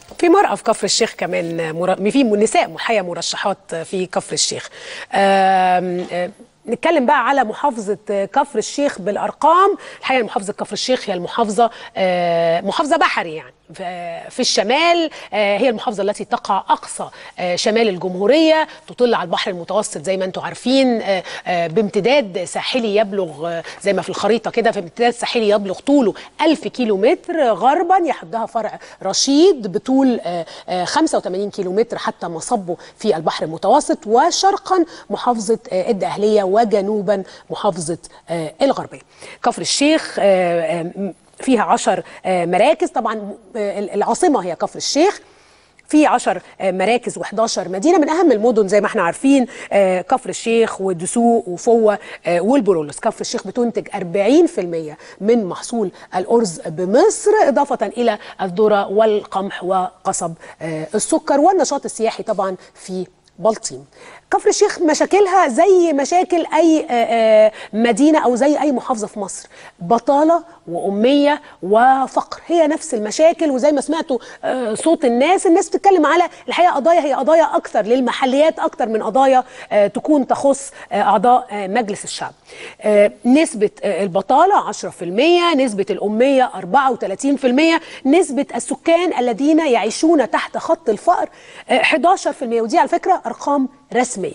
في مرأة في كفر الشيخ كمان مر... في نساء محيا مرشحات في كفر الشيخ آم... آم... نتكلم بقى على محافظة كفر الشيخ بالأرقام الحقيقة محافظة كفر الشيخ هي المحافظة محافظة بحري يعني في الشمال هي المحافظة التي تقع أقصى شمال الجمهورية تطل على البحر المتوسط زي ما أنتم عارفين بامتداد ساحلي يبلغ زي ما في الخريطة كده في امتداد ساحلي يبلغ طوله 1000 كيلو متر غربا يحدها فرع رشيد بطول 85 كيلو متر حتى مصبه في البحر المتوسط وشرقا محافظة الدقهلية وجنوبا محافظة الغربية كفر الشيخ فيها عشر مراكز طبعا العاصمة هي كفر الشيخ في 10 مراكز و11 مدينه من اهم المدن زي ما احنا عارفين كفر الشيخ ودسوق وفوه والبرولوس كفر الشيخ بتنتج 40% من محصول الارز بمصر اضافه الى الذره والقمح وقصب السكر والنشاط السياحي طبعا في بلطيم كفر الشيخ مشاكلها زي مشاكل اي مدينه او زي اي محافظه في مصر بطاله واميه وفقر هي نفس المشاكل وزي ما سمعتوا صوت الناس الناس بتتكلم على الحقيقه قضايا هي قضايا اكثر للمحليات اكثر من قضايا تكون تخص اعضاء مجلس الشعب نسبه البطاله 10% نسبه الاميه 34% نسبه السكان الذين يعيشون تحت خط الفقر 11% ودي على فكره ارقام رسميه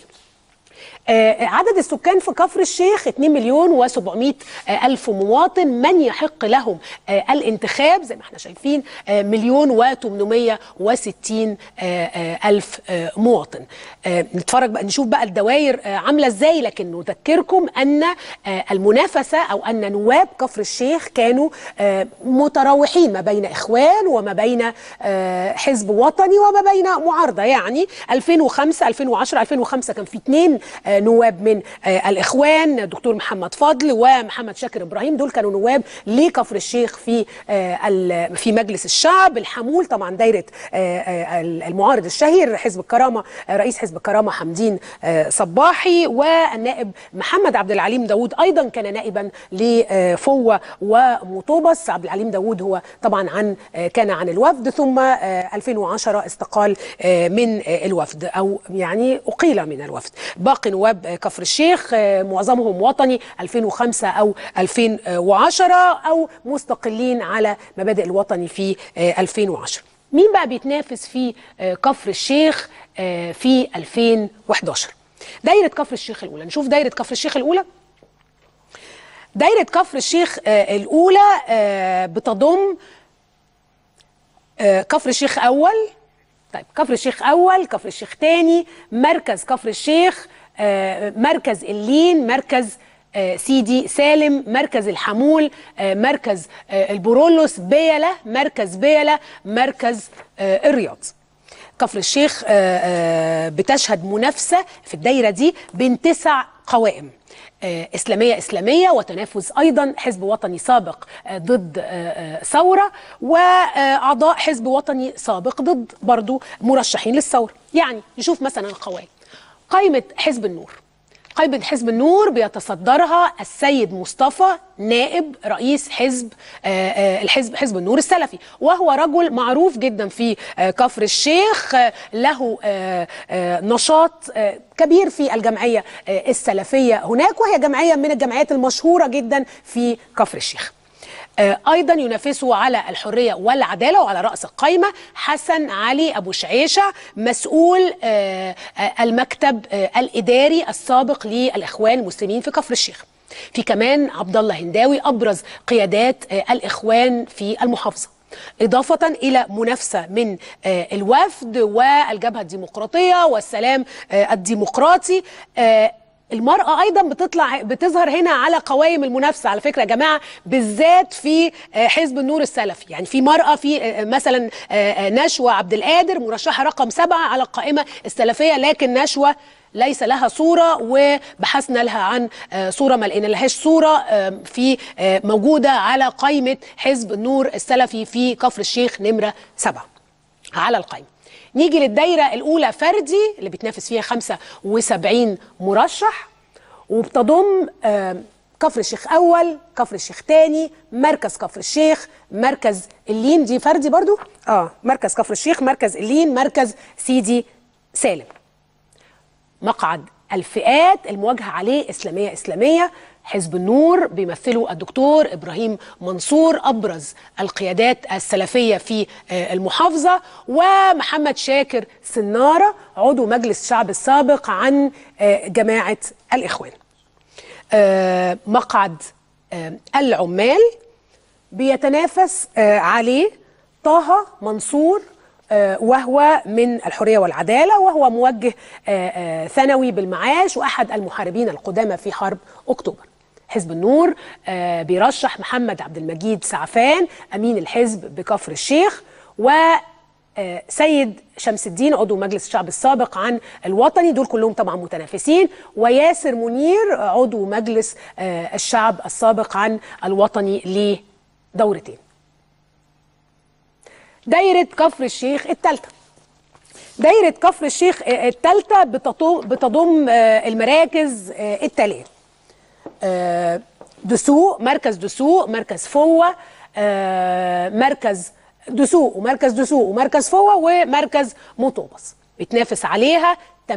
آه عدد السكان في كفر الشيخ 2 مليون و700 آه ألف مواطن من يحق لهم آه الانتخاب زي ما احنا شايفين مليون و860 ألف مواطن نتفرج بقى نشوف بقى الدوائر عاملة ازاي لكن نذكركم أن المنافسة أو أن نواب كفر الشيخ كانوا متراوحين ما بين إخوان وما بين حزب وطني وما بين معارضة يعني 2005 2010 2005 كان في اثنين نواب من الاخوان دكتور محمد فضل ومحمد شاكر ابراهيم دول كانوا نواب لكفر الشيخ في في مجلس الشعب الحمول طبعا دايره المعارض الشهير حزب الكرامه رئيس حزب الكرامه حمدين صباحي والنائب محمد عبد العليم داوود ايضا كان نائبا لفوه ومطوبس عبد العليم داوود هو طبعا عن كان عن الوفد ثم 2010 استقال من الوفد او يعني اقيل من الوفد باقي نواب كفر الشيخ معظمهم وطني 2005 أو 2010 أو مستقلين على مبادئ الوطني في 2010 مين بقى بيتنافس في كفر الشيخ في 2011 دايرة كفر الشيخ الأولى نشوف دايرة كفر الشيخ الأولى دايرة كفر الشيخ الأولى بتضم كفر الشيخ أول طيب كفر الشيخ أول كفر الشيخ تاني مركز كفر الشيخ آه مركز اللين مركز آه سيدي سالم مركز الحمول آه مركز البرولوس بيلة مركز بيلة مركز الرياض كفر الشيخ بتشهد منافسة في الدايرة دي بين تسع قوائم إسلامية إسلامية وتنافس أيضا حزب وطني سابق ضد ثورة وأعضاء حزب وطني سابق ضد برضو مرشحين للثورة يعني نشوف مثلا القوائم قائمة حزب النور قائمة حزب النور بيتصدرها السيد مصطفى نائب رئيس حزب الحزب حزب النور السلفي وهو رجل معروف جدا في كفر الشيخ له نشاط كبير في الجمعية السلفية هناك وهي جمعية من الجمعيات المشهورة جدا في كفر الشيخ ايضا ينافسه على الحريه والعداله وعلى راس القائمه حسن علي ابو شعيشه مسؤول المكتب الاداري السابق للاخوان المسلمين في كفر الشيخ في كمان عبد الله هنداوي ابرز قيادات الاخوان في المحافظه إضافة إلى منافسة من الوفد والجبهة الديمقراطية والسلام الديمقراطي المرأة أيضا بتطلع بتظهر هنا على قوائم المنافسة على فكرة يا جماعة بالذات في حزب النور السلفي يعني في مرأة في مثلا نشوى عبد القادر مرشحة رقم سبعة على القائمة السلفية لكن نشوى ليس لها صورة وبحثنا لها عن صورة ما لقينا لهاش صورة في موجودة على قائمة حزب النور السلفي في كفر الشيخ نمرة سبعة على القائمة نيجي للدايرة الأولى فردي اللي بتنافس فيها 75 مرشح وبتضم كفر الشيخ اول كفر الشيخ تاني مركز كفر الشيخ مركز اللين دي فردي برضو اه مركز كفر الشيخ مركز اللين مركز سيدي سالم مقعد الفئات المواجهة عليه إسلامية إسلامية حزب النور بيمثله الدكتور إبراهيم منصور أبرز القيادات السلفية في المحافظة ومحمد شاكر سنارة عضو مجلس الشعب السابق عن جماعة الإخوان مقعد العمال بيتنافس عليه طه منصور وهو من الحرية والعدالة وهو موجه ثانوي بالمعاش وأحد المحاربين القدامى في حرب أكتوبر حزب النور بيرشح محمد عبد المجيد سعفان أمين الحزب بكفر الشيخ و سيد شمس الدين عضو مجلس الشعب السابق عن الوطني دول كلهم طبعا متنافسين وياسر منير عضو مجلس الشعب السابق عن الوطني لدورتين دايرة كفر الشيخ الثالثة دايرة كفر الشيخ الثالثة بتضم المراكز التالية دسوق مركز دسوق مركز فوة مركز دسوق ومركز دسوق ومركز فوة ومركز مطوبس بيتنافس عليها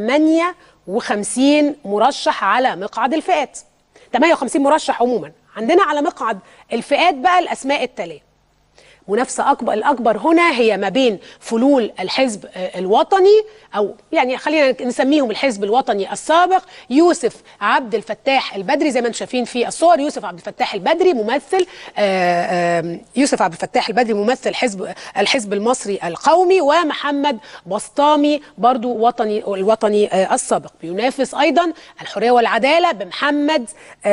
58 مرشح على مقعد الفئات 58 مرشح عموما عندنا على مقعد الفئات بقى الأسماء التالية منافسة أكبر الأكبر هنا هي ما بين فلول الحزب الوطني أو يعني خلينا نسميهم الحزب الوطني السابق يوسف عبد الفتاح البدري زي ما انتم شايفين في الصور يوسف عبد الفتاح البدري ممثل يوسف عبد الفتاح البدري ممثل حزب الحزب المصري القومي ومحمد بسطامي برضو وطني الوطني السابق بينافس أيضا الحرية والعدالة بمحمد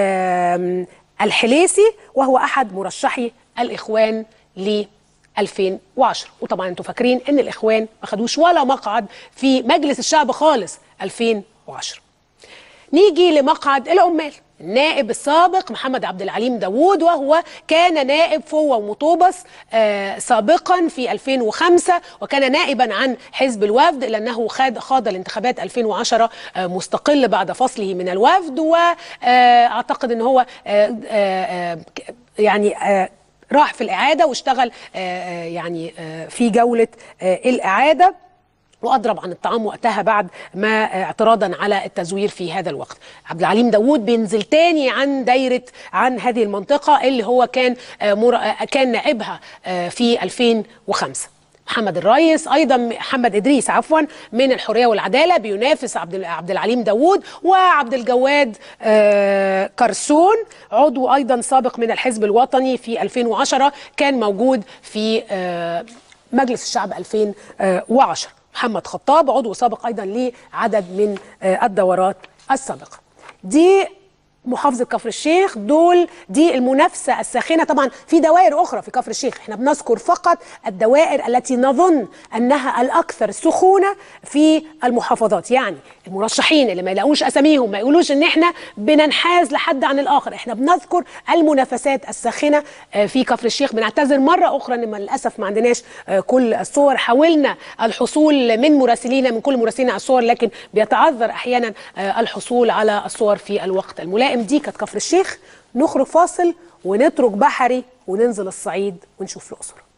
الحليسي وهو أحد مرشحي الإخوان ل 2010 وطبعا انتم فاكرين ان الاخوان ما خدوش ولا مقعد في مجلس الشعب خالص 2010 نيجي لمقعد العمال النائب السابق محمد عبد العليم داوود وهو كان نائب فوة ومطوبس آه سابقا في 2005 وكان نائبا عن حزب الوفد لأنه خاض, خاض الانتخابات 2010 آه مستقل بعد فصله من الوفد وأعتقد أن هو آه يعني راح في الإعادة واشتغل يعني في جولة الإعادة واضرب عن الطعام وقتها بعد ما اعتراضا على التزوير في هذا الوقت عبد العليم داوود بينزل تاني عن دايره عن هذه المنطقه اللي هو كان كان نائبها في 2005 محمد الريس ايضا محمد ادريس عفوا من الحريه والعداله بينافس عبد عبد العليم داوود وعبد الجواد آه كرسون عضو ايضا سابق من الحزب الوطني في 2010 كان موجود في آه مجلس الشعب 2010 محمد خطاب عضو سابق ايضا لعدد من آه الدورات السابقه دي محافظه كفر الشيخ دول دي المنافسه الساخنه طبعا في دوائر اخرى في كفر الشيخ احنا بنذكر فقط الدوائر التي نظن انها الاكثر سخونه في المحافظات يعني المرشحين اللي ما يلاقوش اساميهم ما يقولوش ان احنا بننحاز لحد عن الاخر احنا بنذكر المنافسات الساخنه في كفر الشيخ بنعتذر مره اخرى ان للاسف ما عندناش كل الصور حاولنا الحصول من مراسلينا من كل مراسلينا على الصور لكن بيتعذر احيانا الحصول على الصور في الوقت الملائم دي كانت كفر الشيخ نخرج فاصل ونترك بحري وننزل الصعيد ونشوف الاقصر